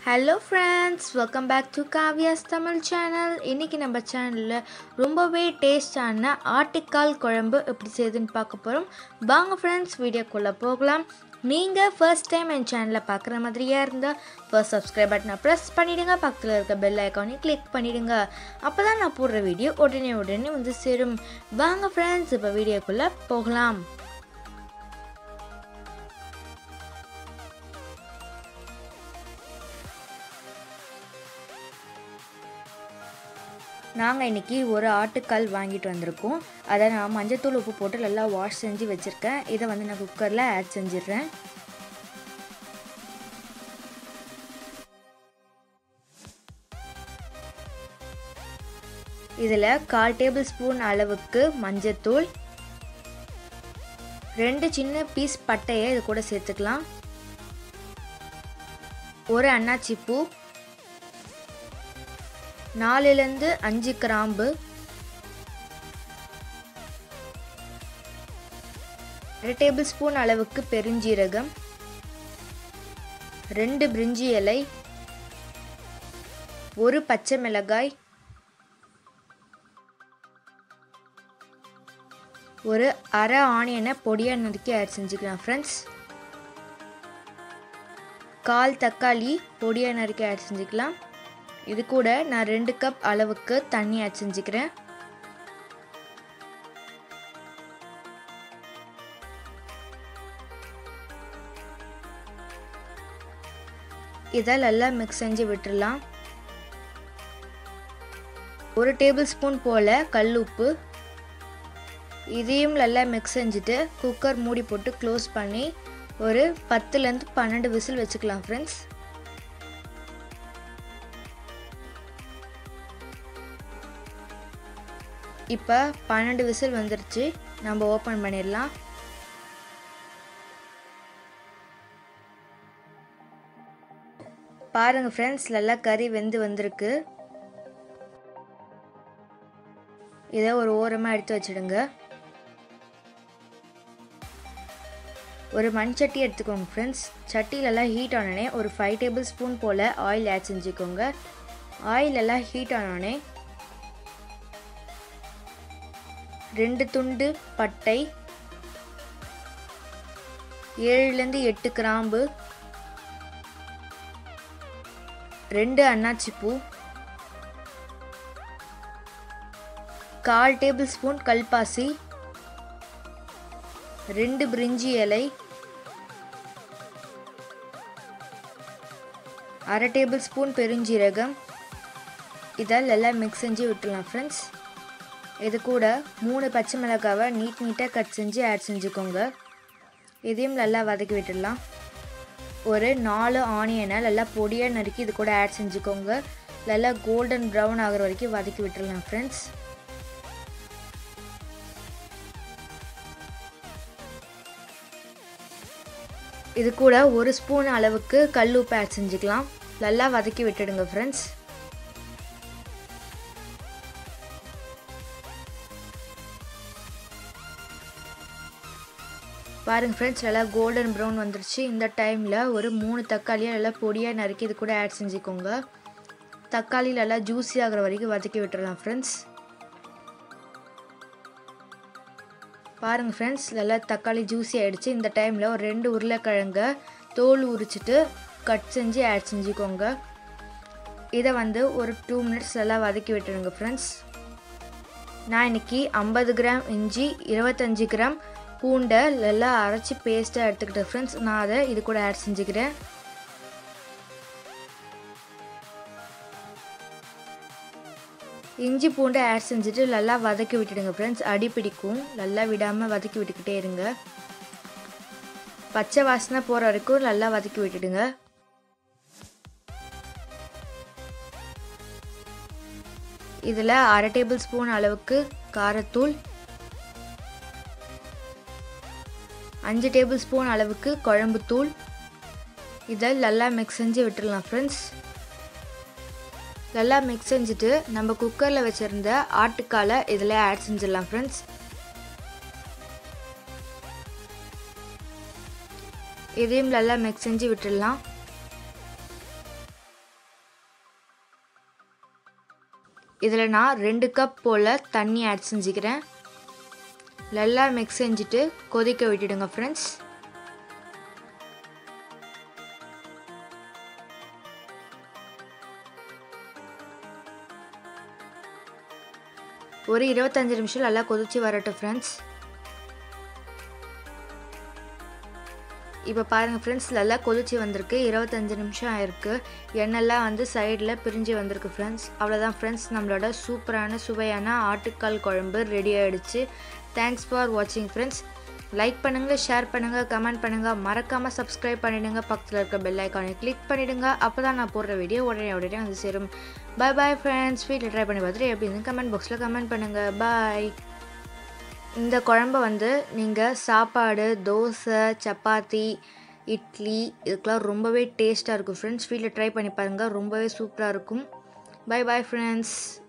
hello friends welcome back to Kavya's Tamil channel இன்றைக்கி நம்ம சேனலில் ரொம்பவே டேஸ்டான ஆட்டுக்கால் குழம்பு எப்படி செய்யுதுன்னு பார்க்க போகிறோம் வாங்க ஃப்ரெண்ட்ஸ் வீடியோக்குள்ளே போகலாம் நீங்கள் ஃபர்ஸ்ட் டைம் என் சேனலை பார்க்குற மாதிரியே இருந்தால் ஃபர்ஸ்ட் சப்ஸ்கிரைப் பட்டனை ப்ரெஸ் பண்ணிவிடுங்க பக்கத்தில் இருக்க பெல் ஐக்கானையும் கிளிக் பண்ணிவிடுங்க அப்போ தான் நான் போடுற வீடியோ உடனே உடனே வந்து சேரும் வாங்க ஃப்ரெண்ட்ஸ் இப்போ வீடியோக்குள்ளே போகலாம் நாங்கள் இன்றைக்கி ஒரு ஆட்டுக்கால் வாங்கிட்டு வந்திருக்கோம் அதை நான் மஞ்சத்தூள் உப்பு போட்டு நல்லா வாஷ் செஞ்சு வச்சுருக்கேன் இதை வந்து நான் குக்கரில் ஆட் செஞ்சிடுறேன் இதில் கால் டேபிள் ஸ்பூன் அளவுக்கு மஞ்சத்தூள் ரெண்டு சின்ன பீஸ் பட்டையை இது கூட சேர்த்துக்கலாம் ஒரு அன்னாச்சி பூ நாலுலேருந்து அஞ்சு கிராம்பு ரெண்டு டேபிள் ஸ்பூன் அளவுக்கு பெருஞ்சீரகம் ரெண்டு பிரிஞ்சி இலை ஒரு பச்சை மிளகாய் ஒரு அரை ஆனியனை பொடியாக நறுக்கி ஆட் செஞ்சுக்கலாம் ஃப்ரெண்ட்ஸ் கால் தக்காளி பொடியாக நறுக்கி ஆட் செஞ்சுக்கலாம் இது கூட நான் ரெண்டு கப் அளவுக்கு தண்ணி ஆட் செஞ்சுக்கிறேன் இதை நல்லா மிக்ஸ் செஞ்சு விட்டுடலாம் ஒரு டேபிள் ஸ்பூன் போல் கல் உப்பு இதையும் நல்லா மிக்ஸ் செஞ்சுட்டு குக்கர் மூடி போட்டு க்ளோஸ் பண்ணி ஒரு பத்துலேருந்து பன்னெண்டு விசில் வச்சுக்கலாம் ஃப்ரெண்ட்ஸ் இப்போ பன்னெண்டு விசில் வந்துருச்சு நம்ம ஓப்பன் பண்ணிடலாம் பாருங்க ஃப்ரெண்ட்ஸ் நல்லா கறி வெந்து வந்திருக்கு இதை ஒரு ஓரமாக எடுத்து வச்சிடுங்க ஒரு மண் சட்டி எடுத்துக்கோங்க ஃப்ரெண்ட்ஸ் சட்டிலெல்லாம் ஹீட் ஆனோடனே ஒரு ஃபைவ் டேபிள் ஸ்பூன் போல் ஆயில் ஆட் செஞ்சுக்கோங்க ஆயில் எல்லாம் ஹீட் ஆனோடனே ரெண்டு துண்டு பட்டை ஏழுலேருந்து எட்டு கிராம்பு ரெண்டு அன்னாச்சி பூ கால் டேபிள் ஸ்பூன் கல்பாசி ரெண்டு பிரிஞ்சி இலை அரை டேபிள் ஸ்பூன் பெருஞ்சீரகம் இதில் எல்லாம் மிக்ஸ் செஞ்சு விட்டுடலாம் ஃப்ரெண்ட்ஸ் இது கூட மூணு பச்சை மிளகாவை நீட் நீட்டாக கட் செஞ்சு ஆட் செஞ்சுக்கோங்க இதையும் நல்லா வதக்கி விட்டுடலாம் ஒரு நாலு ஆனியனை நல்லா பொடியாக நறுக்கி இது கூட ஆட் செஞ்சுக்கோங்க நல்லா கோல்டன் ப்ரௌன் ஆகிற வரைக்கும் வதக்கி விட்டுடலாம் ஃப்ரெண்ட்ஸ் இது கூட ஒரு ஸ்பூன் அளவுக்கு கல் உப்பு ஆட் செஞ்சுக்கலாம் நல்லா வதக்கி விட்டுடுங்க ஃப்ரெண்ட்ஸ் பாருங்கள் ஃப்ரெண்ட்ஸ் நல்லா கோல்டன் ப்ரௌன் வந்துருச்சு இந்த டைமில் ஒரு மூணு தக்காளியை நல்லா பொடியாக நறுக்கி இது கூட ஆட் செஞ்சுக்கோங்க தக்காளி நல்லா ஜூஸி ஆகிற வரைக்கும் வதக்கி விட்டுறலாம் ஃப்ரெண்ட்ஸ் பாருங்கள் ஃப்ரெண்ட்ஸ் நல்லா தக்காளி ஜூஸி ஆகிடுச்சு இந்த டைமில் ஒரு ரெண்டு உருளைக்கிழங்க தோல் உரிச்சிட்டு கட் செஞ்சு ஆட் செஞ்சுக்கோங்க இதை வந்து ஒரு டூ மினிட்ஸ் நல்லா வதக்கி விட்டுருங்க ஃப்ரெண்ட்ஸ் நான் இன்றைக்கி ஐம்பது கிராம் இஞ்சி இருபத்தஞ்சி கிராம் பூண்டை நல்லா அரைச்சி பேஸ்ட்டாக எடுத்துக்கிட்டேன் ஃப்ரெண்ட்ஸ் நான் அதை இது கூட ஆட் செஞ்சுக்கிறேன் இஞ்சி பூண்டை ஆட் செஞ்சுட்டு நல்லா வதக்கி விட்டுடுங்க ஃப்ரெண்ட்ஸ் அடி பிடிக்கும் நல்லா விடாமல் வதக்கி விட்டுக்கிட்டே இருங்க பச்சை வாசனை போகிற வரைக்கும் நல்லா வதக்கி விட்டுடுங்க இதில் அரை டேபிள் ஸ்பூன் அளவுக்கு காரத்தூள் அஞ்சு டேபிள் ஸ்பூன் அளவுக்கு குழம்பு தூள் இதை நல்லா மிக்ஸ் செஞ்சு விட்டுடலாம் ஃப்ரெண்ட்ஸ் நல்லா மிக்ஸ் செஞ்சுட்டு நம்ம குக்கரில் வச்சுருந்த ஆட்டுக்காலை இதில் ஆட் செஞ்சிடலாம் ஃப்ரெண்ட்ஸ் இதையும் நல்லா மிக்ஸ் செஞ்சு விட்டுடலாம் இதில் நான் ரெண்டு கப் போல் தண்ணி ஆட் செஞ்சுக்கிறேன் நல்லா மிக்ஸ் செஞ்சுட்டு கொதிக்க விட்டுடுங்க ஃப்ரெண்ட்ஸ் ஒரு இருபத்தஞ்சி நிமிஷம் நல்லா கொதிச்சு வரட்டும் ஃப்ரெண்ட்ஸ் இப்போ பாருங்கள் ஃப்ரெண்ட்ஸ் நல்லா கொதிச்சு வந்திருக்கு இருபத்தஞ்சி நிமிஷம் ஆயிருக்கு எண்ணெய்லாம் வந்து சைடில் பிரிஞ்சு வந்திருக்கு ஃப்ரெண்ட்ஸ் அவ்வளோதான் ஃப்ரெண்ட்ஸ் நம்மளோட சூப்பரான சுவையான ஆட்டுக்கால் குழம்பு ரெடி ஆகிடுச்சு தேங்க்ஸ் ஃபார் வாட்சிங் ஃப்ரெண்ட்ஸ் லைக் பண்ணுங்கள் ஷேர் பண்ணுங்கள் கமெண்ட் பண்ணுங்கள் மறக்காமல் சப்ஸ்கிரைப் பண்ணிவிடுங்க பக்கத்தில் இருக்க பெல் ஐக்கானை கிளிக் பண்ணிவிடுங்க அப்போ தான் நான் போடுற வீடியோ உடனே உடனே வந்து சேரும் பாய் பாய் ஃப்ரெண்ட்ஸ் வீட்டில் ட்ரை பண்ணி பார்த்துட்டு எப்படின்னு கமெண்ட் பாக்ஸில் கமெண்ட் பண்ணுங்கள் பாய் இந்த குழம்ப வந்து நீங்கள் சாப்பாடு தோசை சப்பாத்தி இட்லி இதுக்கெலாம் ரொம்பவே டேஸ்ட்டாக இருக்கும் ஃப்ரெண்ட்ஸ் வீட்டில் ட்ரை பண்ணி பாருங்கள் ரொம்பவே சூப்பராக இருக்கும் பை பாய் ஃப்ரெண்ட்ஸ்